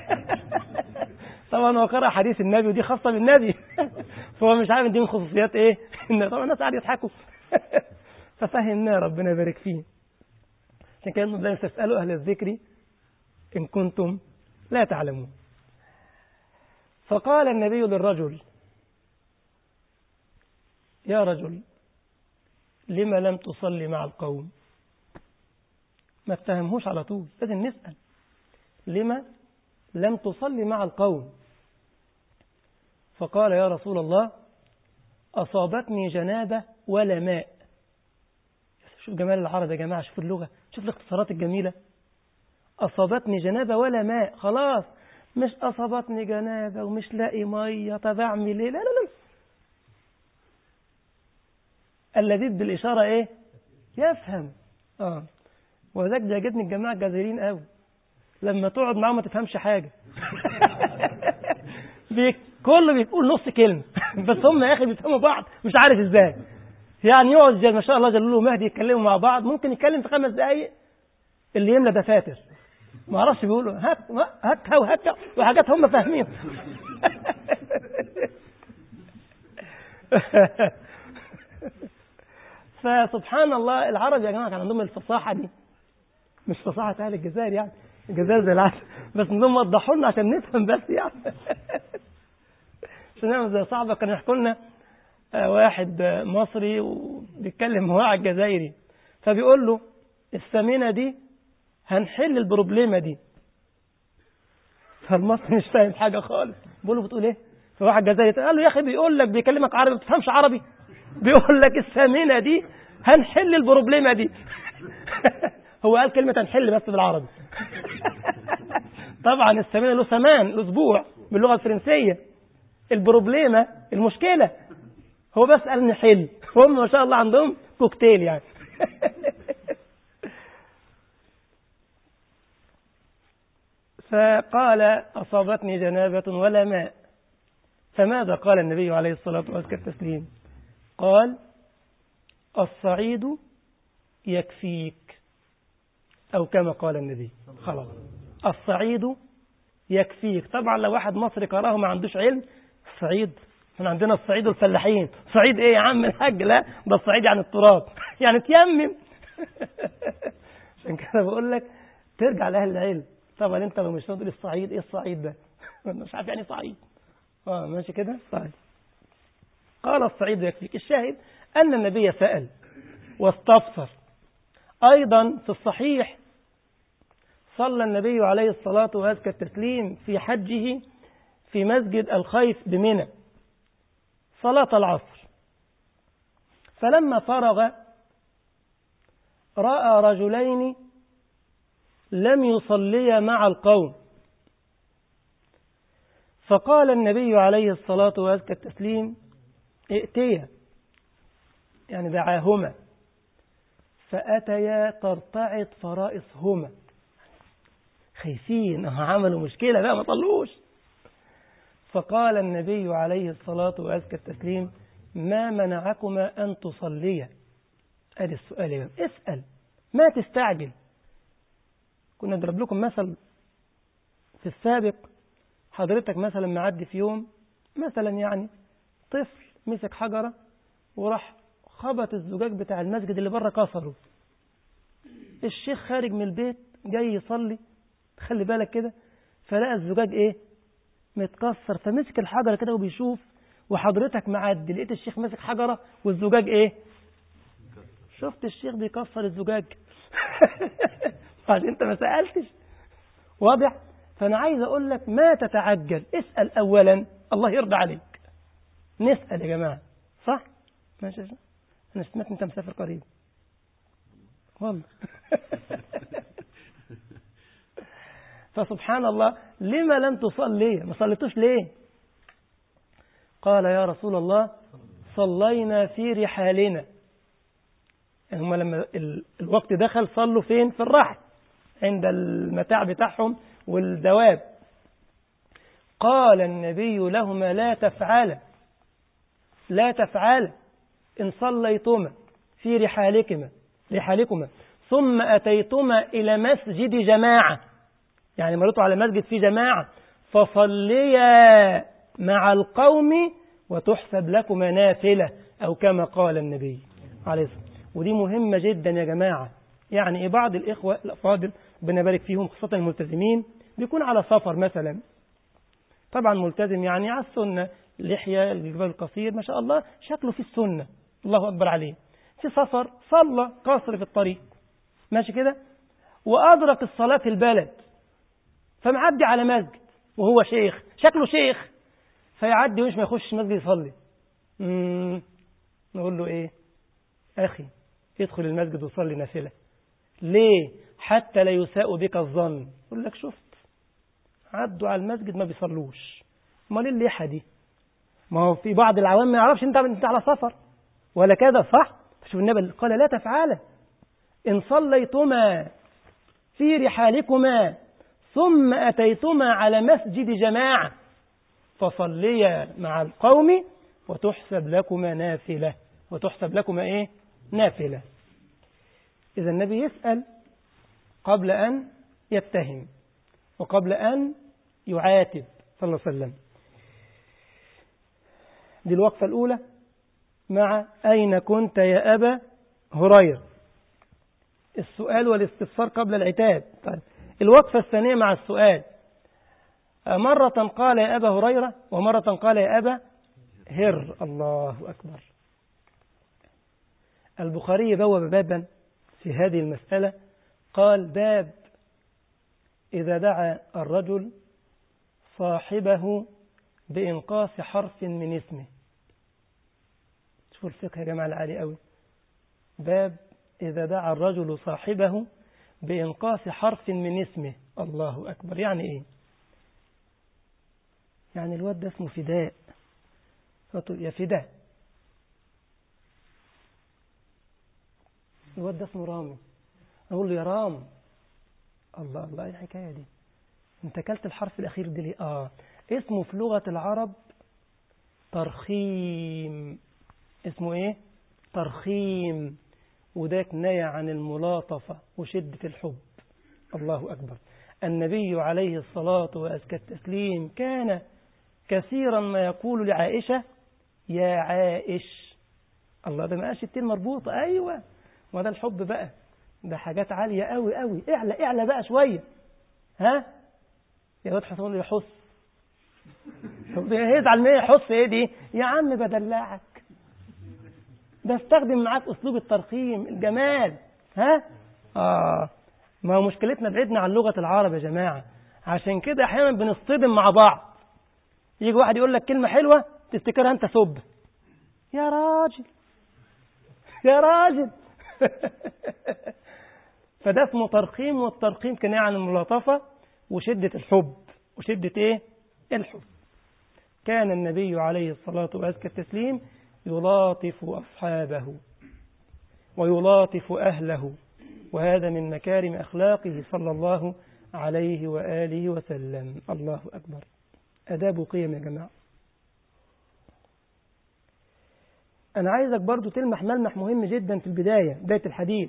طبعا هو قرأ حديث النبي ودي خاصة بالنبي فهو مش عارف دي من خصوصيات ايه ان طبعا الناس قاعد يضحكوا ففهمناه ربنا يبارك فيه عشان كده لا تسألوا أهل الذكر إن كنتم لا تعلمون فقال النبي للرجل يا رجل لما لم تصلي مع القوم ما اتهمهوش على طول لازم نسأل لما لم تصلي مع القوم فقال يا رسول الله أصابتني جنابة ولا ماء شوف جمال العرب يا جماعة شوف اللغة شوف الاختصارات الجميلة أصابتني جنابة ولا ماء خلاص مش أصابتني جنابة ومش لاقي مية طب أعمل إيه لا لا لا اللذيذ بالإشارة إيه يفهم آه وذاك بيعجبني الجماعة الجزائريين قوي لما تقعد معاهم ما تفهمش حاجة بي... كله بيقول نص كلمة بس هم يا أخي بيفهموا بعض مش عارف إزاي يعني يقعد زي ما شاء الله جلال ومهدي يتكلموا مع بعض ممكن يتكلم في خمس دقايق اللي يملى دفاتر ما اعرفش بيقولوا هك هكا وهكا وحاجات هم فاهمين فسبحان الله العرب يا جماعه كان عندهم الفصاحه دي مش فصاحه اهل الجزائر يعني الجزائر زي العسل بس انهم وضحوا لنا عشان نفهم بس يعني عشان نعمل زي صاحبك كان يحكوا لنا واحد مصري وبيتكلم هو على الجزائري فبيقول له السمينه دي هنحل البروبليمه دي فالمصري مش فاهم حاجه خالص بيقول له بتقول ايه فواحد جزائري قال له يا اخي بيقول لك بيكلمك عربي ما بتفهمش عربي بيقول لك السمينه دي هنحل البروبليمه دي هو قال كلمه هنحل بس بالعربي طبعا السمينه له سمان الاسبوع باللغه الفرنسيه البروبليمه المشكله هو بس قال نحل هم ما شاء الله عندهم كوكتيل يعني فقال أصابتني جنابة ولا ماء فماذا قال النبي عليه الصلاة والسلام التسليم قال الصعيد يكفيك أو كما قال النبي خلاص الصعيد يكفيك طبعا لو واحد مصري قراه ما عندوش علم الصعيد احنا عندنا الصعيد والفلاحين صعيد ايه يا عم الحاج لا ده الصعيد يعني التراب يعني تيمم عشان كده بقول لك ترجع لاهل العلم طبعا انت لو مش تقول الصعيد ايه الصعيد ده مش عارف يعني صعيد اه ماشي كده طيب قال الصعيد يكفيك الشاهد ان النبي سأل واستفسر ايضا في الصحيح صلى النبي عليه الصلاة وأزكى التسليم في حجه في مسجد الخيف بمنى صلاة العصر فلما فرغ رأى رجلين لم يصليا مع القوم فقال النبي عليه الصلاة وأزكى التسليم ائتيا يعني دعاهما فأتيا ترتعد فرائصهما خايفين عملوا مشكلة بقى ما طلوش فقال النبي عليه الصلاة وأزكى التسليم ما منعكما أن تصليا أدي السؤال يا اسأل ما تستعجل كنا نضرب لكم مثل في السابق حضرتك مثلا معدي في يوم مثلا يعني طفل مسك حجرة وراح خبط الزجاج بتاع المسجد اللي بره كسره الشيخ خارج من البيت جاي يصلي خلي بالك كده فلقى الزجاج ايه متكسر فمسك الحجرة كده وبيشوف وحضرتك معدي لقيت الشيخ ماسك حجرة والزجاج ايه شفت الشيخ بيكسر الزجاج عشان انت ما سألتش واضح فانا عايز اقول لك ما تتعجل اسأل اولا الله يرضى عليك نسأل يا جماعة صح ماشي انا سمعت انت مسافر قريب والله فسبحان الله لما لم تصلي ما صليتوش ليه قال يا رسول الله صلينا في رحالنا يعني هم لما الوقت دخل صلوا فين في الرحل عند المتاع بتاعهم والدواب قال النبي لهما لا تفعل لا تفعل إن صليتما في رحالكما رحالكما ثم أتيتما إلى مسجد جماعة يعني مرتوا على مسجد في جماعة فصليا مع القوم وتحسب لكما نافلة أو كما قال النبي عليه الصلاة ودي مهمة جدا يا جماعة يعني بعض الإخوة الأفاضل ربنا يبارك فيهم خاصة الملتزمين بيكون على سفر مثلا طبعا ملتزم يعني على السنة لحية الجبال القصير ما شاء الله شكله في السنة الله أكبر عليه في سفر صلى قصر في الطريق ماشي كده وأدرك الصلاة في البلد فمعدي على مسجد وهو شيخ شكله شيخ فيعدي ومش ما يخش المسجد يصلي مم. نقول له ايه اخي ادخل المسجد وصلي نافلة ليه حتى لا يساء بك الظن يقول لك شفت عدوا على المسجد ما بيصلوش امال ايه الليحة دي ما هو في بعض العوام ما يعرفش انت انت على سفر ولا كذا صح شوف النبي قال لا تفعله إن صليتما في رحالكما ثم أتيتما على مسجد جماعة فصليا مع القوم وتحسب لكما نافلة وتحسب لكما إيه نافلة إذا النبي يسأل قبل أن يتهم وقبل أن يعاتب صلى الله عليه وسلم دي الوقفة الأولى مع أين كنت يا أبا هريرة السؤال والاستفسار قبل العتاب طيب الوقفة الثانية مع السؤال مرة قال يا أبا هريرة ومرة قال يا أبا هر الله أكبر البخاري بوب بابا في هذه المسألة قال باب إذا دعا الرجل صاحبه بإنقاص حرف من اسمه شوفوا الفقه يا جماعة العالي قوي باب إذا دعا الرجل صاحبه بإنقاص حرف من اسمه الله أكبر يعني إيه يعني الواد ده اسمه فداء فتقول يا فداء الواد ده اسمه رامي أقول له يا رام الله الله ايه الحكاية دي انت كلت الحرف الأخير دي ليه آه اسمه في لغة العرب ترخيم اسمه ايه ترخيم وده كناية عن الملاطفة وشدة الحب الله أكبر النبي عليه الصلاة وأزكى التسليم كان كثيرا ما يقول لعائشة يا عائش الله ده مقاش التين مربوطة أيوة وده الحب بقى ده حاجات عالية قوي قوي اعلى اعلى بقى شوية ها يا واد حسن لي حس هيزعل مني حس ايه دي يا عم بدلعك ده استخدم معاك اسلوب الترخيم الجمال ها اه ما هو مشكلتنا بعدنا عن لغة العرب يا جماعة عشان كده احيانا بنصطدم مع بعض يجي واحد يقول لك كلمة حلوة تفتكرها انت سب يا راجل يا راجل فده اسمه ترخيم والترخيم كان عن الملاطفة وشدة الحب وشدة ايه الحب كان النبي عليه الصلاة وأزكى التسليم يلاطف أصحابه ويلاطف أهله وهذا من مكارم أخلاقه صلى الله عليه وآله وسلم الله أكبر أداب قيم يا جماعة أنا عايزك برضو تلمح ملمح مهم جدا في البداية بداية الحديث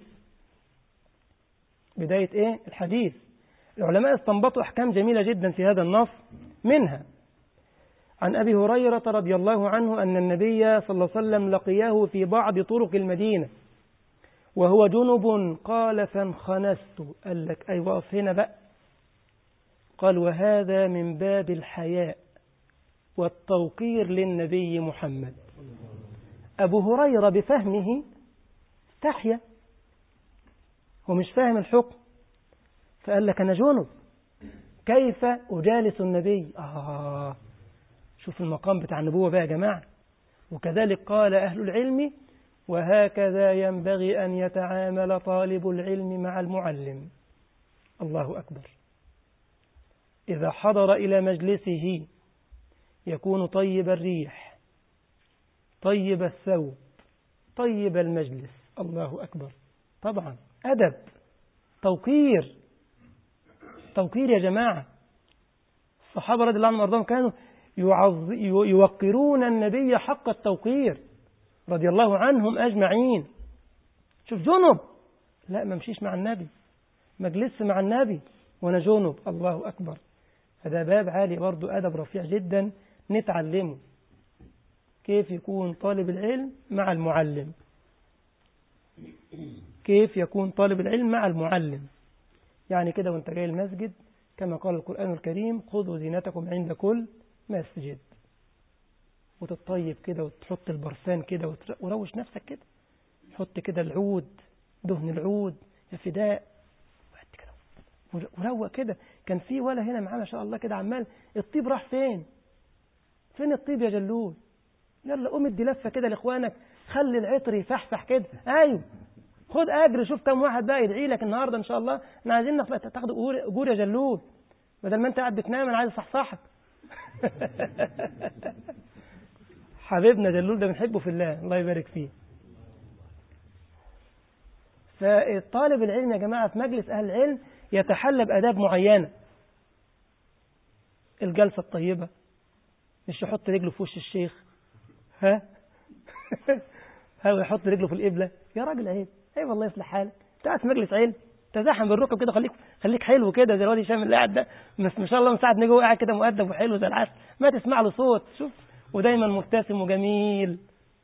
بداية إيه؟ الحديث العلماء استنبطوا أحكام جميلة جدا في هذا النص منها عن أبي هريرة رضي الله عنه أن النبي صلى الله عليه وسلم لقياه في بعض طرق المدينة وهو جنب قال فانخنست قال لك أي وقف هنا بقى قال وهذا من باب الحياء والتوقير للنبي محمد أبو هريرة بفهمه استحيا ومش فاهم الحكم فقال لك أنا جنب كيف أجالس النبي آه شوف المقام بتاع النبوة بقى يا جماعة وكذلك قال أهل العلم وهكذا ينبغي أن يتعامل طالب العلم مع المعلم الله أكبر إذا حضر إلى مجلسه يكون طيب الريح طيب الثوب طيب المجلس الله أكبر طبعا أدب توقير توقير يا جماعة الصحابة رضي الله عنهم وارضاهم كانوا يعظ... يوقرون النبي حق التوقير رضي الله عنهم أجمعين شوف جنب لا ما مشيش مع النبي ما اجلس مع النبي وانا جنب الله أكبر هذا باب عالي برضو أدب رفيع جدا نتعلمه كيف يكون طالب العلم مع المعلم كيف يكون طالب العلم مع المعلم يعني كده وانت جاي المسجد كما قال القرآن الكريم خذوا زينتكم عند كل مسجد وتطيب كده وتحط البرفان كده وروش نفسك كده حط كده العود دهن العود يا فداء وحط كده وروق كده كان في ولا هنا معاه ما شاء الله كده عمال الطيب راح فين فين الطيب يا جلول يلا قوم ادي لفه كده لاخوانك خلي العطر يفحفح كده ايوه خد اجر شوف كم واحد بقى يدعي لك النهارده ان شاء الله احنا عايزين تاخد اجور يا جلول بدل ما انت قاعد بتنام انا عايز اصحصحك حبيبنا جلول ده بنحبه في الله الله يبارك فيه فالطالب العلم يا جماعة في مجلس أهل العلم يتحلى بأداب معينة الجلسة الطيبة مش يحط رجله في وش الشيخ ها ها ويحط رجله في القبلة يا راجل عيب عيب الله يصلح حالك انت في مجلس علم تزاحم بالركب كده خليك خليك حلو كده زي الواد هشام اللي قاعد ده بس ما شاء الله من ساعه ما قاعد كده مؤدب وحلو زي العسل ما تسمع له صوت شوف ودايما مبتسم وجميل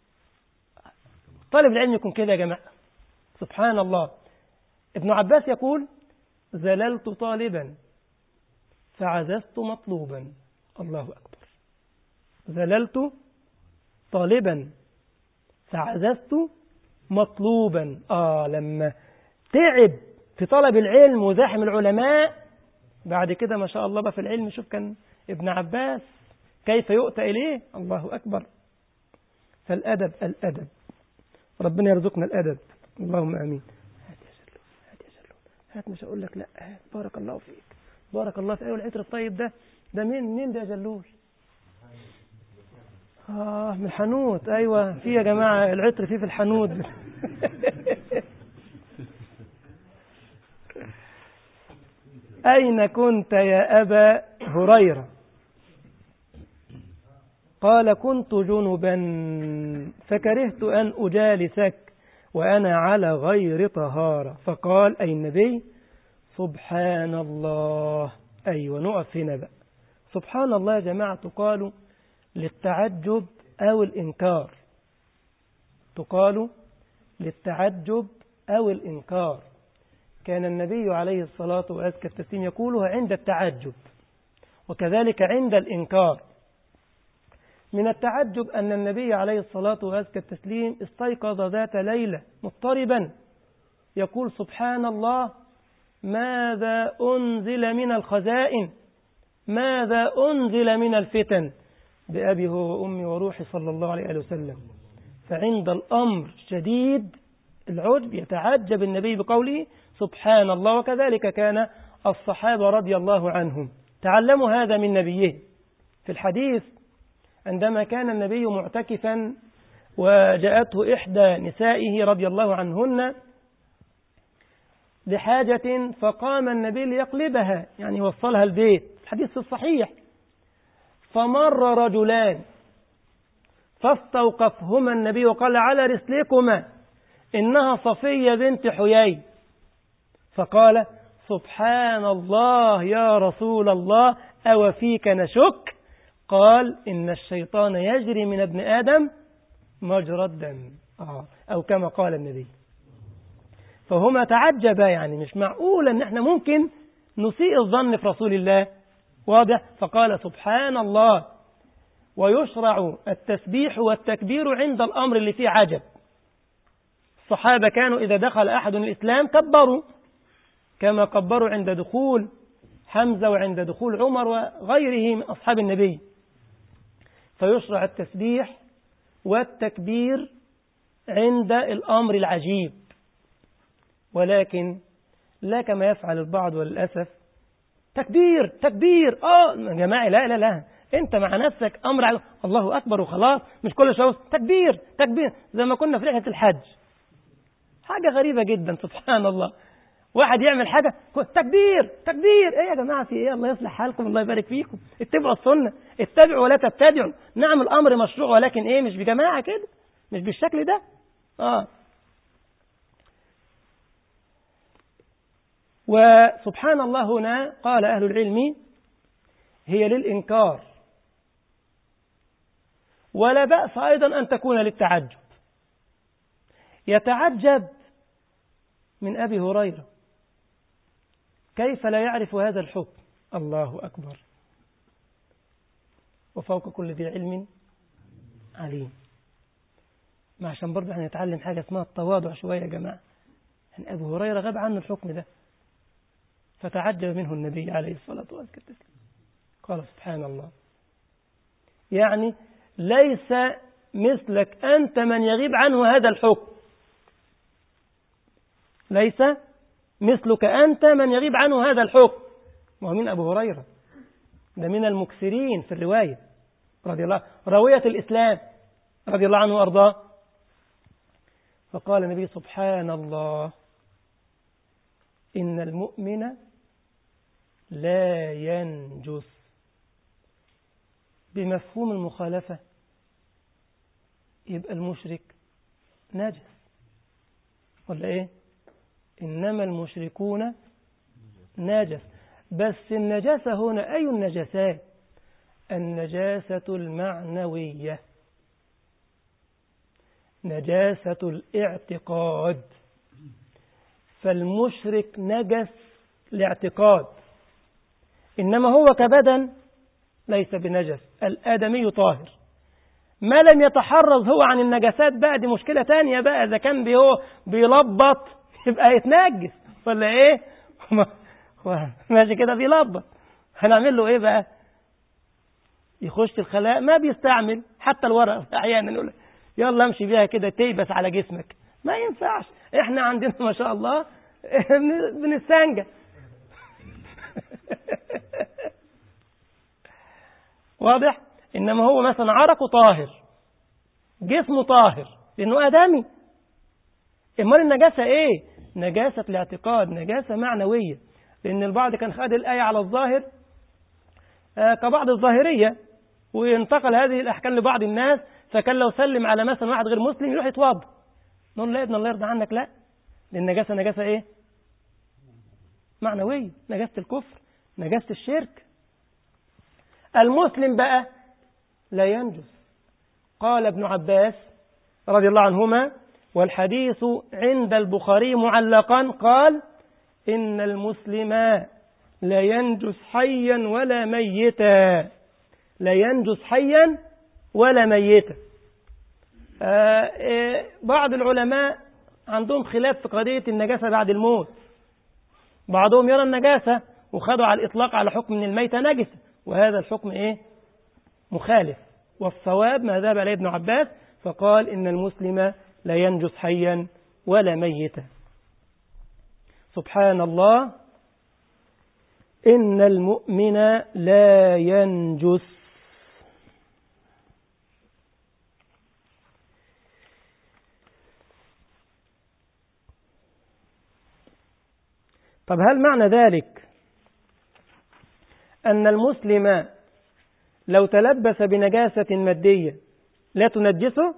طالب العلم يكون كده يا جماعه سبحان الله ابن عباس يقول زللت طالبا فعززت مطلوبا الله أكبر زللت طالبا فعززت مطلوبا آه لما تعب في طلب العلم وزاحم العلماء بعد كده ما شاء الله بقى في العلم شوف كان ابن عباس كيف يؤتى إليه الله أكبر فالأدب الأدب ربنا يرزقنا الأدب اللهم امين هات يا سلوم هات يا سلوم هات مش هقول لك لا هات بارك الله فيك بارك الله في ايوه العطر الطيب ده ده مين مين ده يا جلول اه من الحنوت ايوه في يا جماعه العطر فيه في الحنوت اين كنت يا ابا هريره قال كنت جنبا فكرهت ان اجالسك وأنا على غير طهارة فقال أي النبي سبحان الله أيوة نقف هنا بقى سبحان الله يا جماعة تقال للتعجب أو الإنكار تقال للتعجب أو الإنكار كان النبي عليه الصلاة وأزكى التسليم يقولها عند التعجب وكذلك عند الإنكار من التعجب أن النبي عليه الصلاة وأزكى التسليم استيقظ ذات ليلة مضطربا يقول سبحان الله ماذا أنزل من الخزائن ماذا أنزل من الفتن بأبي هو وأمي وروحي صلى الله عليه وسلم فعند الأمر شديد العجب يتعجب النبي بقوله سبحان الله وكذلك كان الصحابة رضي الله عنهم تعلموا هذا من نبيه في الحديث عندما كان النبي معتكفا وجاءته إحدى نسائه رضي الله عنهن لحاجة فقام النبي ليقلبها يعني وصلها البيت الحديث الصحيح فمر رجلان فاستوقفهما النبي وقال على رسلكما إنها صفية بنت حيي فقال سبحان الله يا رسول الله أو فيك نشك قال إن الشيطان يجري من ابن آدم مجرى الدم آه. أو كما قال النبي فهما تعجبا يعني مش معقول أن احنا ممكن نسيء الظن في رسول الله واضح فقال سبحان الله ويشرع التسبيح والتكبير عند الأمر اللي فيه عجب الصحابة كانوا إذا دخل أحد الإسلام كبروا كما كبروا عند دخول حمزة وعند دخول عمر وغيره من أصحاب النبي فيشرع التسبيح والتكبير عند الأمر العجيب ولكن لا كما يفعل البعض وللأسف تكبير تكبير اه يا جماعة لا لا لا انت مع نفسك امر على الله اكبر وخلاص مش كل شويه تكبير تكبير زي ما كنا في رحله الحج حاجه غريبه جدا سبحان الله واحد يعمل حاجه تكبير تكبير ايه يا جماعه في ايه الله يصلح حالكم الله يبارك فيكم اتبعوا السنه اتبعوا ولا تبتدعوا نعم الامر مشروع ولكن ايه مش بجماعه كده مش بالشكل ده اه وسبحان الله هنا قال أهل العلم هي للإنكار ولا بأس أيضا أن تكون للتعجب يتعجب من أبي هريرة كيف لا يعرف هذا الحكم الله أكبر وفوق كل ذي علم عليم ما عشان برضه هنتعلم حاجة اسمها التواضع شوية يا جماعة يعني أبو هريرة غاب عنه الحكم ده فتعجب منه النبي عليه الصلاة والسلام قال سبحان الله يعني ليس مثلك أنت من يغيب عنه هذا الحكم ليس مثلك أنت من يغيب عنه هذا الحكم وهو من أبو هريرة ده من المكثرين في الرواية رضي الله راوية الإسلام رضي الله عنه وأرضاه فقال النبي سبحان الله إن المؤمن لا ينجس بمفهوم المخالفة يبقى المشرك نجس ولا إيه إنما المشركون نجس بس النجاسة هنا أي النجاسات النجاسة المعنوية نجاسة الاعتقاد فالمشرك نجس لاعتقاد إنما هو كبدن ليس بنجس الآدمي طاهر ما لم يتحرز هو عن النجاسات بقى دي مشكلة تانية بقى إذا كان بي هو بيلبط يبقى يتنجس ولا إيه ماشي كده بيلبط هنعمل له إيه بقى يخش الخلاء ما بيستعمل حتى الورق أحيانا يقول يلا امشي بيها كده تيبس على جسمك ما ينفعش احنا عندنا ما شاء الله بنستنجى واضح انما هو مثلا عرقه طاهر جسمه طاهر لانه ادمي امال النجاسه ايه نجاسه الاعتقاد نجاسه معنويه لان البعض كان خد الايه على الظاهر آه كبعض الظاهريه وينتقل هذه الاحكام لبعض الناس فكان لو سلم على مثلا واحد غير مسلم يروح يتوضا نقول لا يا ابن الله يرضى عنك لا لان النجاسه نجاسه ايه معنويه نجاسه الكفر نجاسه الشرك المسلم بقى لا ينجس قال ابن عباس رضي الله عنهما والحديث عند البخاري معلقا قال إن المسلم لا ينجس حيا ولا ميتا لا ينجس حيا ولا ميتا آه آه بعض العلماء عندهم خلاف في قضية النجاسة بعد الموت بعضهم يرى النجاسة وخدوا على الإطلاق على حكم من الميتة نجسة وهذا الحكم إيه مخالف والصواب ما ذهب عليه ابن عباس فقال إن المسلم لا ينجس حيا ولا ميتا سبحان الله إن المؤمن لا ينجس طب هل معنى ذلك أن المسلم لو تلبس بنجاسة مادية لا تنجسه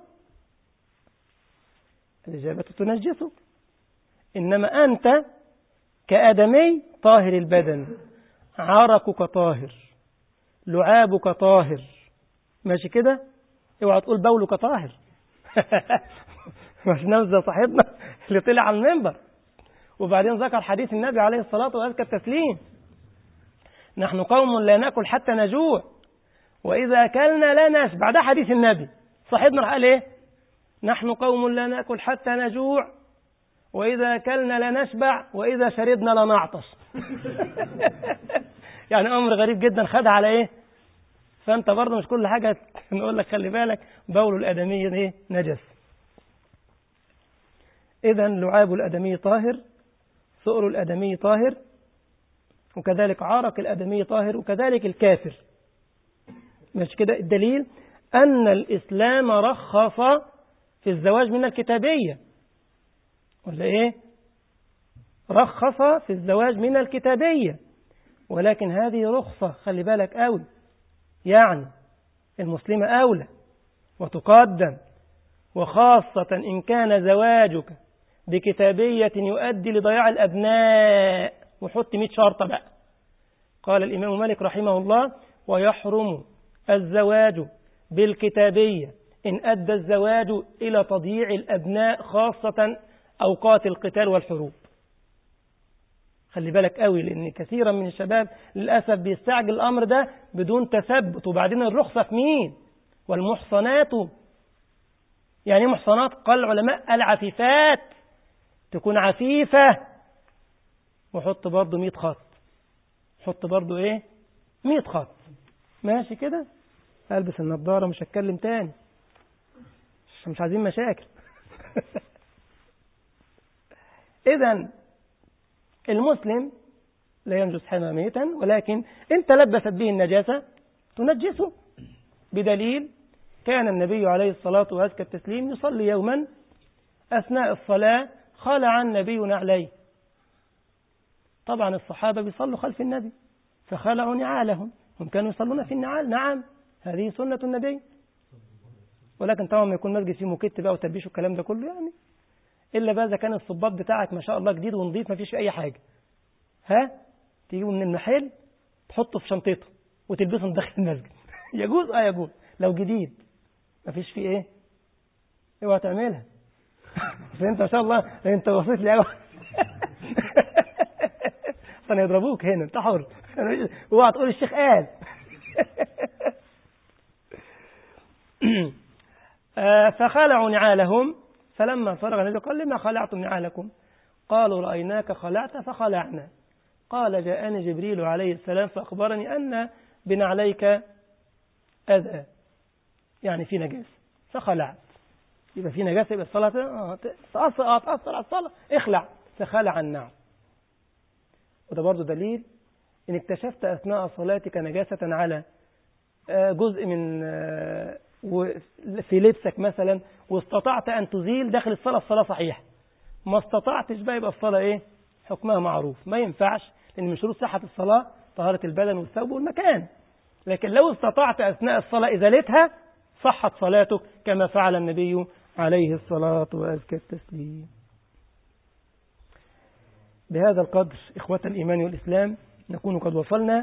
الإجابة تنجسه إنما أنت كآدمي طاهر البدن عرقك طاهر لعابك طاهر ماشي كده اوعى تقول بولك طاهر مش نفس صاحبنا اللي طلع على المنبر وبعدين ذكر حديث النبي عليه الصلاة وأزكى التسليم نحن قوم لا نأكل حتى نجوع وإذا أكلنا لا نشبع ده حديث النبي صاحبنا قال إيه نحن قوم لا نأكل حتى نجوع وإذا أكلنا لا نشبع وإذا شربنا لا نعطش يعني أمر غريب جدا خدها على إيه فأنت برضه مش كل حاجة نقول لك خلي بالك بول الآدمي إيه نجس إذا لعاب الآدمي طاهر سؤر الآدمي طاهر وكذلك عرق الآدمي طاهر وكذلك الكافر مش كده الدليل أن الإسلام رخص في الزواج من الكتابية ولا إيه رخص في الزواج من الكتابية ولكن هذه رخصة خلي بالك أولى يعني المسلمة أولى وتقدم وخاصة إن كان زواجك بكتابية يؤدي لضياع الأبناء وحط 100 شرطة بقى قال الإمام مالك رحمه الله ويحرم الزواج بالكتابية إن أدى الزواج إلى تضييع الأبناء خاصة أوقات القتال والحروب خلي بالك قوي لأن كثيرا من الشباب للأسف بيستعجل الأمر ده بدون تثبت وبعدين الرخصة في مين والمحصنات يعني محصنات قال العلماء العفيفات تكون عفيفة وحط برضه 100 خط حط برضو ايه 100 خط ماشي كده البس النضاره مش هتكلم تاني عشان مش عايزين مشاكل اذا المسلم لا ينجس حينا ميتا ولكن إن تلبست به النجاسة تنجسه بدليل كان النبي عليه الصلاة وأزكى التسليم يصلي يوما أثناء الصلاة خلع النبي نعليه طبعا الصحابة بيصلوا خلف النبي فخلعوا نعالهم هم كانوا يصلون في النعال نعم هذه سنة النبي ولكن طبعا ما يكون مسجد فيه موكيت بقى وتلبيش والكلام ده كله يعني إلا بقى إذا كان الصباط بتاعك ما شاء الله جديد ونظيف ما فيش أي حاجة ها تجيبه من المحل تحطه في شنطته وتلبسه من داخل المسجد يجوز اه يجوز لو جديد ما فيش فيه ايه اوعى تعملها انت ما شاء الله انت وصيت لي قوي عشان يضربوك هنا انت حر اوعى تقول الشيخ قال فخلعوا نعالهم فلما فرغ النبي قال لما خلعتم نعالكم قالوا رأيناك خلعت فخلعنا قال جاءني جبريل عليه السلام فأخبرني أن بنعليك أذى يعني في نجاسة فخلعت يبقى في نجاسة يبقى الصلاة تأثر تأثر على الصلاة اخلع فخلع النعم وده برضه دليل إن اكتشفت أثناء صلاتك نجاسة على جزء من في لبسك مثلا واستطعت أن تزيل داخل الصلاة الصلاة صحيحة ما استطعتش بقى يبقى الصلاة إيه حكمها معروف ما ينفعش لأن من شروط صحة الصلاة طهارة البدن والثوب والمكان لكن لو استطعت أثناء الصلاة إزالتها صحت صلاتك كما فعل النبي عليه الصلاة وأزكى التسليم بهذا القدر إخوة الإيمان والإسلام نكون قد وصلنا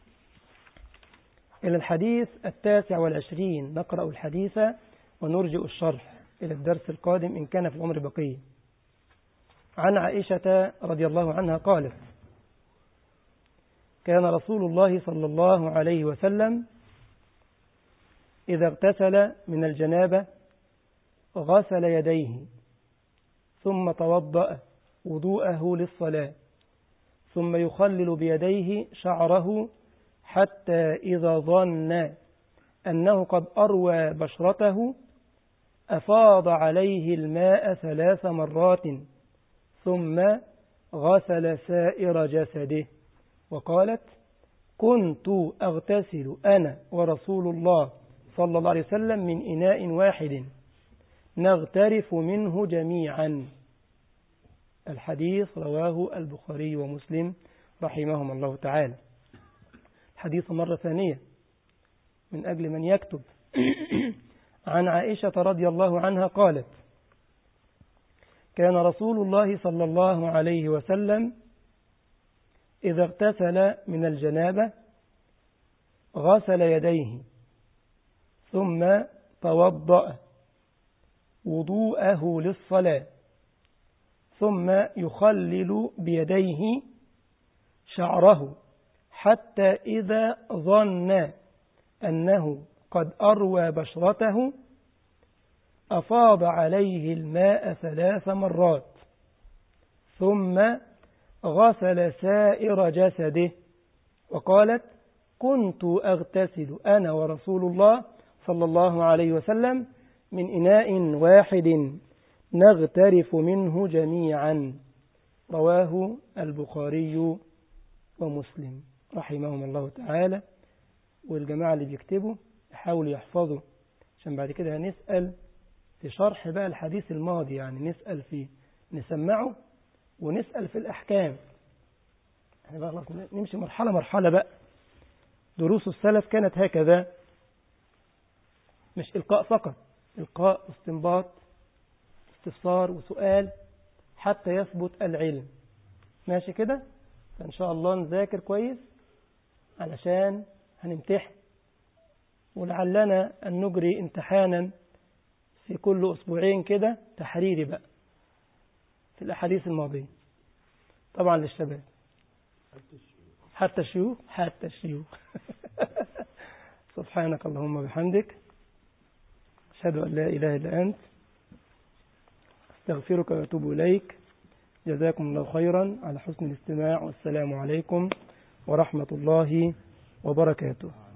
إلى الحديث التاسع والعشرين نقرأ الحديث ونرجئ الشرح إلى الدرس القادم إن كان في العمر بقية عن عائشة رضي الله عنها قالت كان رسول الله صلى الله عليه وسلم إذا اغتسل من الجنابة غسل يديه ثم توضأ وضوءه للصلاة ثم يخلل بيديه شعره حتى إذا ظن أنه قد أروى بشرته أفاض عليه الماء ثلاث مرات ثم غسل سائر جسده وقالت كنت أغتسل أنا ورسول الله صلى الله عليه وسلم من إناء واحد نغترف منه جميعا الحديث رواه البخاري ومسلم رحمهم الله تعالى حديث مرة ثانية من أجل من يكتب عن عائشة رضي الله عنها قالت كان رسول الله صلى الله عليه وسلم إذا اغتسل من الجنابة غسل يديه ثم توضأ وضوءه للصلاة ثم يخلل بيديه شعره حتى إذا ظن أنه قد أروى بشرته أفاض عليه الماء ثلاث مرات ثم غسل سائر جسده وقالت كنت أغتسل أنا ورسول الله صلى الله عليه وسلم من إناء واحد نغترف منه جميعا رواه البخاري ومسلم رحمهم الله تعالى والجماعة اللي بيكتبوا يحاولوا يحفظوا عشان بعد كده هنسأل في شرح بقى الحديث الماضي يعني نسأل فيه نسمعه ونسأل في الأحكام يعني بقى خلاص نمشي مرحلة مرحلة بقى دروس السلف كانت هكذا مش إلقاء فقط إلقاء واستنباط استفسار وسؤال حتى يثبت العلم ماشي كده فإن شاء الله نذاكر كويس علشان هنمتحن ولعلنا أن نجري امتحانا في كل أسبوعين كده تحريري بقى في الأحاديث الماضية طبعا للشباب حتى الشيوخ حتى الشيوخ سبحانك اللهم وبحمدك أشهد أن لا إله إلا أنت استغفرك وأتوب إليك جزاكم الله خيرا على حسن الاستماع والسلام عليكم ورحمة الله وبركاته